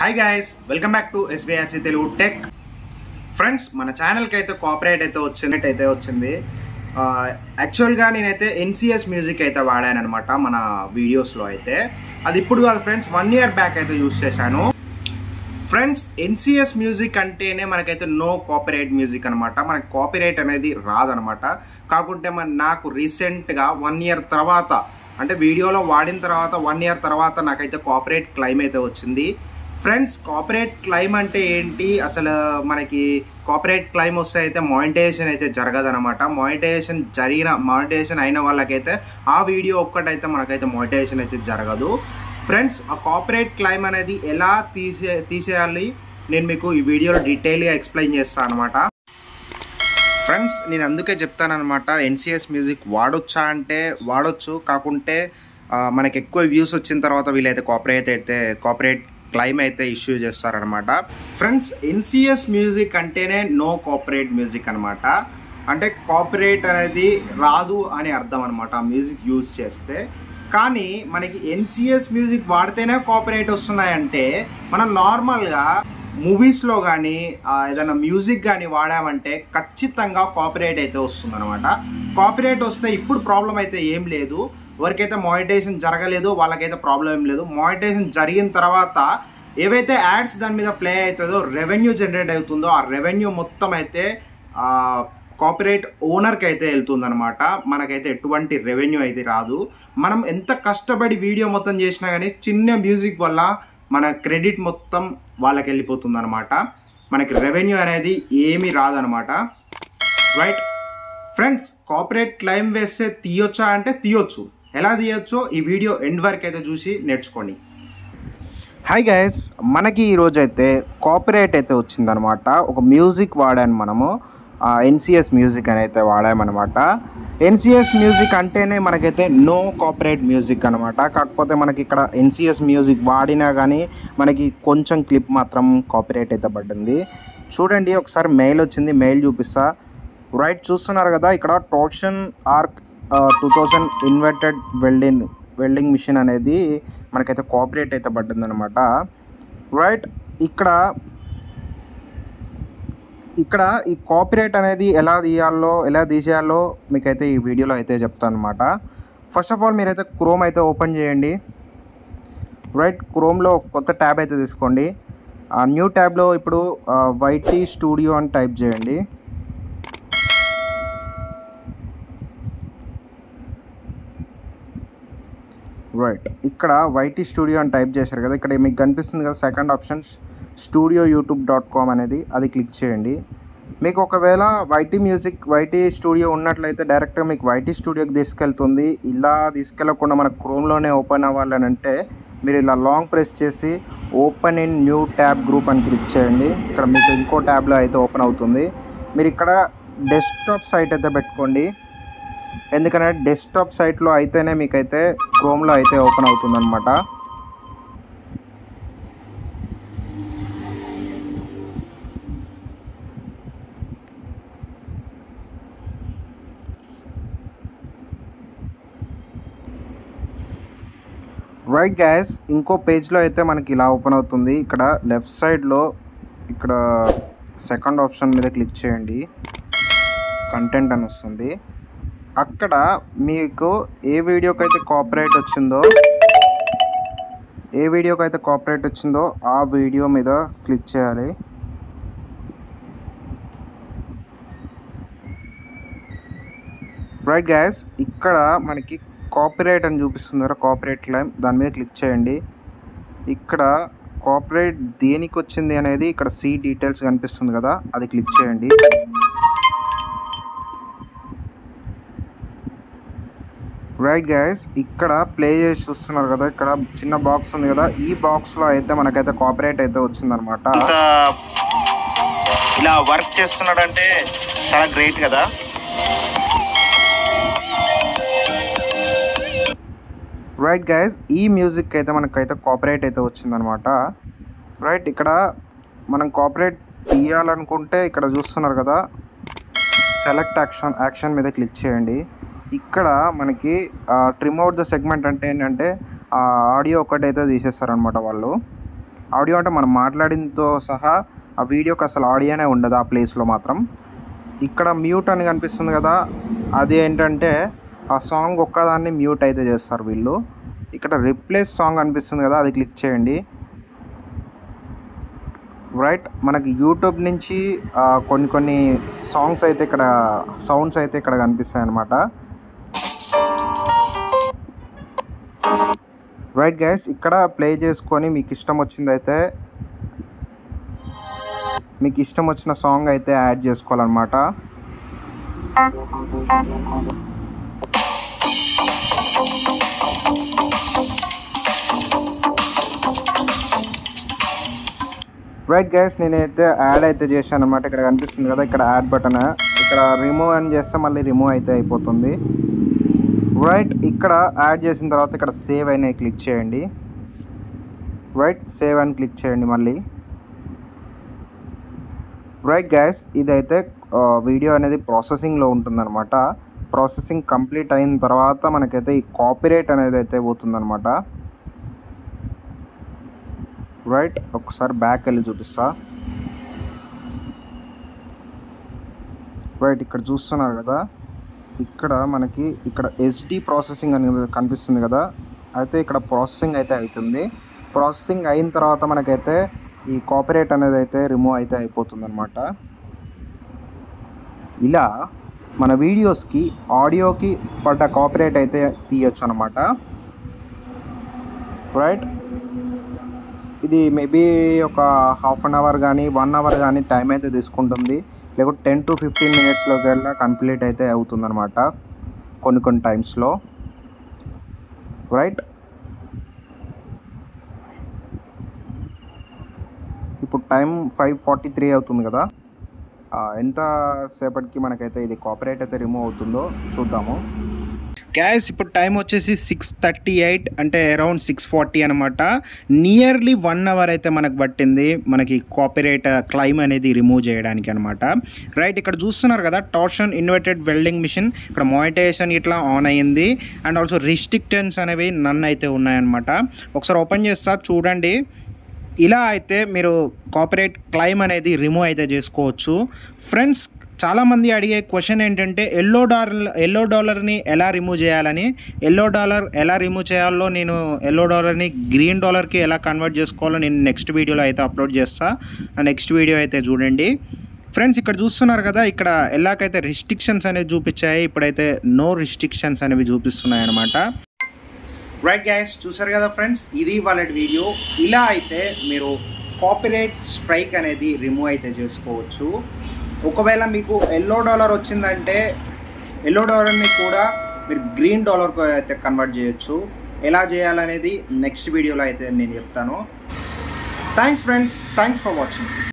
hi guys welcome back to SBRC Telugu tech friends మన ఛానల్కి అయితే కోఆపరేట్ అయితే వచ్చినట్టు అయితే వచ్చింది యాక్చువల్గా నేనైతే ఎన్సిఎస్ మ్యూజిక్ అయితే వాడాను అనమాట మన వీడియోస్లో అయితే అది ఇప్పుడు కాదు ఫ్రెండ్స్ వన్ ఇయర్ బ్యాక్ అయితే యూస్ చేశాను ఫ్రెండ్స్ ఎన్సిఎస్ మ్యూజిక్ అంటేనే మనకైతే నో కాపీరైట్ మ్యూజిక్ అనమాట మనకి కాపీరైట్ అనేది రాదనమాట కాకుంటే మన నాకు రీసెంట్గా వన్ ఇయర్ తర్వాత అంటే వీడియోలో వాడిన తర్వాత వన్ ఇయర్ తర్వాత నాకైతే కాపీరైట్ క్లైమ్ అయితే వచ్చింది ఫ్రెండ్స్ కాపీరైట్ క్లైమ్ అంటే ఏంటి అసలు మనకి కాపీరైట్ క్లైమ్ వస్తే అయితే మానిటైజేషన్ అయితే జరగదనమాట మానిటైజేషన్ జరిగిన మానిటైజేషన్ అయిన వాళ్ళకైతే ఆ వీడియో ఒక్కటైతే మనకైతే మానిటైజేషన్ అయితే జరగదు ఫ్రెండ్స్ ఆ కాపీరైట్ క్లైమ్ అనేది ఎలా తీసే తీసేయాలి నేను మీకు ఈ వీడియోలో డీటెయిల్గా ఎక్స్ప్లెయిన్ చేస్తాను అనమాట ఫ్రెండ్స్ నేను అందుకే చెప్తానమాట ఎన్సిఎస్ మ్యూజిక్ వాడొచ్చా అంటే వాడొచ్చు కాకుంటే ఆ, మనకి ఎక్కువ వ్యూస్ వచ్చిన తర్వాత వీళ్ళైతే కాపరేట్ అయితే కాపరేట్ క్లైమ్ అయితే ఇష్యూ చేస్తారనమాట ఫ్రెండ్స్ ఎన్సిఎస్ మ్యూజిక్ అంటేనే నో కాపరేట్ మ్యూజిక్ అనమాట అంటే కాపరేట్ అనేది రాదు అని అర్థం అనమాట ఆ మ్యూజిక్ యూజ్ చేస్తే కానీ మనకి ఎన్సిఎస్ మ్యూజిక్ వాడితేనే కాపరేట్ వస్తున్నాయంటే మనం నార్మల్గా మూవీస్లో కానీ ఏదైనా మ్యూజిక్ కానీ వాడామంటే ఖచ్చితంగా కాపీరైట్ అయితే వస్తుంది అనమాట కాపీరైట్ వస్తే ఇప్పుడు ప్రాబ్లం అయితే ఏం లేదు ఎవరికైతే మానిటైజేషన్ జరగలేదు వాళ్ళకైతే ప్రాబ్లం ఏం లేదు మానిటైజేషన్ జరిగిన తర్వాత ఏవైతే యాడ్స్ దాని మీద ప్లే అవుతుందో రెవెన్యూ జనరేట్ అవుతుందో ఆ రెవెన్యూ మొత్తం అయితే కాపీరైట్ ఓనర్కి అయితే వెళ్తుందనమాట మనకైతే ఎటువంటి రెవెన్యూ అయితే రాదు మనం ఎంత కష్టపడి వీడియో మొత్తం చేసినా కానీ చిన్న మ్యూజిక్ వల్ల మన క్రెడిట్ మొత్తం వాళ్ళకి వెళ్ళిపోతుంది అనమాట మనకి రెవెన్యూ అనేది ఏమీ రాదనమాట రైట్ ఫ్రెండ్స్ కాపరేట్ క్లైమ్ వేస్తే తీయొచ్చా అంటే తీయొచ్చు ఎలా తీయొచ్చో ఈ వీడియో ఎండ్ వరకు అయితే చూసి నేర్చుకోండి హాయ్ గైస్ మనకి ఈరోజు అయితే కాపీరైట్ అయితే వచ్చిందనమాట ఒక మ్యూజిక్ వాడాను మనము ఎన్సిఎస్ మ్యూజిక్ అని అయితే వాడామన్నమాట ఎన్సిఎస్ మ్యూజిక్ అంటేనే మనకైతే నో కాపీరైట్ మ్యూజిక్ అనమాట కాకపోతే మనకి ఇక్కడ ఎన్సిఎస్ మ్యూజిక్ వాడినా కానీ మనకి కొంచెం క్లిప్ మాత్రం కాపీరైట్ అయితే పడ్డింది చూడండి ఒకసారి మెయిల్ వచ్చింది మెయిల్ చూపిస్తా రైట్ చూస్తున్నారు కదా ఇక్కడ torsion arc two thousand inverted welding welding machine అనేది మనకైతే కోఆపరేట్ అయితే పడ్డదనమాట రైట్ ఇక్కడ ఇక్కడ ఈ కాపీరైట్ అనేది ఎలా తీయాలో ఎలా తీసేయాలో మీకైతే ఈ వీడియోలో అయితే చెప్తాను అనమాట ఫస్ట్ ఆఫ్ ఆల్ మీరైతే క్రోమ్ అయితే ఓపెన్ చేయండి రైట్ క్రోమ్లో కొత్త ట్యాబ్ అయితే తీసుకోండి ఆ న్యూ ట్యాబ్లో ఇప్పుడు వైటీ స్టూడియో అని టైప్ చేయండి రైట్ ఇక్కడ వైటీ స్టూడియో అని టైప్ చేశారు కదా ఇక్కడ మీకు కనిపిస్తుంది కదా second option studio YouTube dot com అనేది అది క్లిక్ చేయండి మీకు ఒకవేళ వైటీ మ్యూజిక్ వైటీ స్టూడియో ఉన్నట్లయితే డైరెక్ట్గా మీకు వైటీ స్టూడియోకి తీసుకెళ్తుంది ఇలా తీసుకెళ్లకుండా మనకు క్రోమ్లోనే ఓపెన్ అవ్వాలని అంటే మీరు ఇలా లాంగ్ ప్రెస్ చేసి open in new tab group అని క్లిక్ చేయండి ఇక్కడ మీకు ఇంకో ట్యాబ్లో అయితే ఓపెన్ అవుతుంది మీరు ఇక్కడ డెస్క్టాప్ సైట్ అయితే పెట్టుకోండి ఎందుకంటే డెస్క్టాప్ సైట్లో అయితేనే మీకైతే క్రోమ్లో అయితే ఓపెన్ అవుతుందన్నమాట రైట్ గ్యాస్ ఇంకో పేజ్లో అయితే మనకి ఇలా ఓపెన్ అవుతుంది ఇక్కడ లెఫ్ట్ సైడ్లో ఇక్కడ సెకండ్ ఆప్షన్ మీద క్లిక్ చేయండి కంటెంట్ అని వస్తుంది అక్కడ మీకు ఏ వీడియోకి అయితే కాపరేట్ వచ్చిందో ఏ వీడియోకి అయితే కాపరేట్ వచ్చిందో ఆ వీడియో మీద క్లిక్ చేయాలి రైట్ గ్యాస్ ఇక్కడ మనకి కాపీరైట్ అని చూపిస్తుంది కదా కాపీరైట్ క్లైమ్ దాని మీద క్లిక్ చేయండి ఇక్కడ కాపీరైట్ దేనికి వచ్చింది అనేది ఇక్కడ సి డీటెయిల్స్ కనిపిస్తుంది కదా అది క్లిక్ చేయండి రైట్ గైస్ ఇక్కడ ప్లే చేసి చూస్తున్నారు కదా ఇక్కడ చిన్న బాక్స్ ఉంది కదా ఈ బాక్స్లో అయితే మనకైతే కాపీరైట్ అయితే వచ్చిందనమాట ఇలా వర్క్ చేస్తున్నాడంటే చాలా గ్రేట్ కదా రైట్ గైస్ ఈ మ్యూజిక్ అయితే మనకైతే కాపీరైట్ అయితే వచ్చిందనమాట రైట్ ఇక్కడ మనం కాపీరైట్ తీయాలనుకుంటే ఇక్కడ చూస్తున్నారు కదా సెలెక్ట్ యాక్షన్ యాక్షన్ మీద క్లిక్ చేయండి ఇక్కడ మనకి ట్రిమ్ అవుట్ ద సెగ్మెంట్ అంటే ఏంటంటే ఆ ఆడియో ఒకటైతే తీసేస్తారనమాట వాళ్ళు ఆడియో అంటే మనం మాట్లాడినతో సహా ఆ వీడియోకి అసలు ఆడియోనే ఉండదు ఆ ప్లేస్లో మాత్రం ఇక్కడ మ్యూట్ అని కనిపిస్తుంది కదా అది ఏంటంటే ఆ సాంగ్ ఒక్కదాన్ని మ్యూట్ అయితే చేస్తారు వీళ్ళు ఇక్కడ రిప్లేస్ సాంగ్ అనిపిస్తుంది కదా అది క్లిక్ చేయండి రైట్ మనకి యూట్యూబ్ నుంచి ఆ, కొన్ని కొన్ని సాంగ్స్ అయితే ఇక్కడ సౌండ్స్ అయితే ఇక్కడ కనిపిస్తాయి అన్నమాట రైట్ గైస్ ఇక్కడ ప్లే చేసుకొని మీకు ఇష్టం వచ్చింది అయితే మీకు ఇష్టం వచ్చిన సాంగ్ అయితే యాడ్ చేసుకోవాలన్నమాట రైట్ గైస్ నేనైతే యాడ్ అయితే చేశాను అనమాట ఇక్కడ కనిపిస్తుంది కదా ఇక్కడ యాడ్ బటన్ ఇక్కడ రిమూవ్ అని చేస్తే మళ్ళీ రిమూవ్ అయితే అయిపోతుంది రైట్ ఇక్కడ యాడ్ చేసిన తర్వాత ఇక్కడ సేవ్ అయినా క్లిక్ చేయండి రైట్ సేవ్ అని క్లిక్ చేయండి మళ్ళీ రైట్ గ్యాస్ ఇదైతే ఆ, వీడియో అనేది ప్రాసెసింగ్లో ఉంటుందన్నమాట ప్రాసెసింగ్ కంప్లీట్ అయిన తర్వాత మనకైతే ఈ కాపీరైట్ అనేది అయితే పోతుందన్నమాట రైట్ ఒకసారి బ్యాక్ వెళ్ళి చూపిస్తా రైట్ ఇక్కడ చూస్తున్నారు కదా ఇక్కడ మనకి ఇక్కడ హెచ్డి ప్రాసెసింగ్ అని కనిపిస్తుంది కదా అయితే ఇక్కడ ప్రాసెసింగ్ అయితే అవుతుంది ప్రాసెసింగ్ అయిన తర్వాత మనకైతే ఈ కాపీరైట్ అనేది అయితే రిమూవ్ అయితే అయిపోతుంది అనమాట ఇలా మన వీడియోస్కి ఆడియోకి పడ్డ కాపీరైట్ అయితే తీయొచ్చు అనమాట రైట్ ఇది మేబీ ఒక హాఫ్ అన్ అవర్ కానీ వన్ అవర్ కానీ టైం అయితే తీసుకుంటుంది లేకపోతే టెన్ టు ఫిఫ్టీన్ మినిట్స్లోకి వెళ్ళా కంప్లీట్ అయితే అవుతుందన్నమాట కొన్ని కొన్ని టైమ్స్లో రైట్ ఇప్పుడు టైం ఫైవ్ ఫార్టీ త్రీ అవుతుంది కదా ఆ, ఎంత సేపటికి మనకైతే ఇది కాపరేట్ అయితే రిమూవ్ అవుతుందో చూద్దాము గ్యాస్ ఇప్పుడు టైం వచ్చేసి సిక్స్ థర్టీ ఎయిట్ అంటే అరౌండ్ సిక్స్ ఫార్టీ అనమాట నియర్లీ వన్ అవర్ అయితే మనకు పట్టింది మనకి కాపీరైట్ క్లైమ్ అనేది రిమూవ్ చేయడానికి అనమాట రైట్ ఇక్కడ చూస్తున్నారు కదా టార్షన్ ఇన్వర్టెడ్ వెల్డింగ్ మిషన్ ఇక్కడ మానిటైజేషన్ ఇట్లా ఆన్ అయ్యింది అండ్ ఆల్సో రిస్ట్రిక్టెన్స్ అనేవి నన్ను అయితే ఉన్నాయన్నమాట ఒకసారి ఓపెన్ చేస్తా చూడండి ఇలా అయితే మీరు కాపరేట్ క్లైమ్ అనేది రిమూవ్ అయితే చేసుకోవచ్చు ఫ్రెండ్స్ చాలామంది అడిగే క్వశ్చన్ ఏంటంటే ఎల్లో డాలర్ ఎల్లో డాలర్ని ఎలా రిమూవ్ చేయాలని ఎల్లో డాలర్ ఎలా రిమూవ్ చేయాలో నేను ఎల్లో డాలర్ని గ్రీన్ డాలర్కి ఎలా కన్వర్ట్ చేసుకోవాలో నేను నెక్స్ట్ వీడియోలో అయితే అప్లోడ్ చేస్తా నా నెక్స్ట్ వీడియో అయితే చూడండి ఫ్రెండ్స్ ఇక్కడ చూస్తున్నారు కదా ఇక్కడ ఎలాగైతే రిస్ట్రిక్షన్స్ అనేవి చూపించాయి ఇప్పుడైతే నో రిస్ట్రిక్షన్స్ అనేవి చూపిస్తున్నాయి అనమాట రైట్ గైస్ చూసారు కదా ఫ్రెండ్స్ ఇది వాళ్ళ వీడియో ఇలా అయితే మీరు కాపీరైట్ స్ట్రైక్ అనేది రిమూవ్ అయితే చేసుకోవచ్చు ఒకవేళ మీకు ఎల్లో డాలర్ వచ్చిందంటే ఎల్లో డాలర్ని కూడా మీరు గ్రీన్ డాలర్కి అయితే కన్వర్ట్ చేయొచ్చు ఎలా చేయాలనేది నెక్స్ట్ వీడియోలో అయితే నేను చెప్తాను thanks friends thanks for watching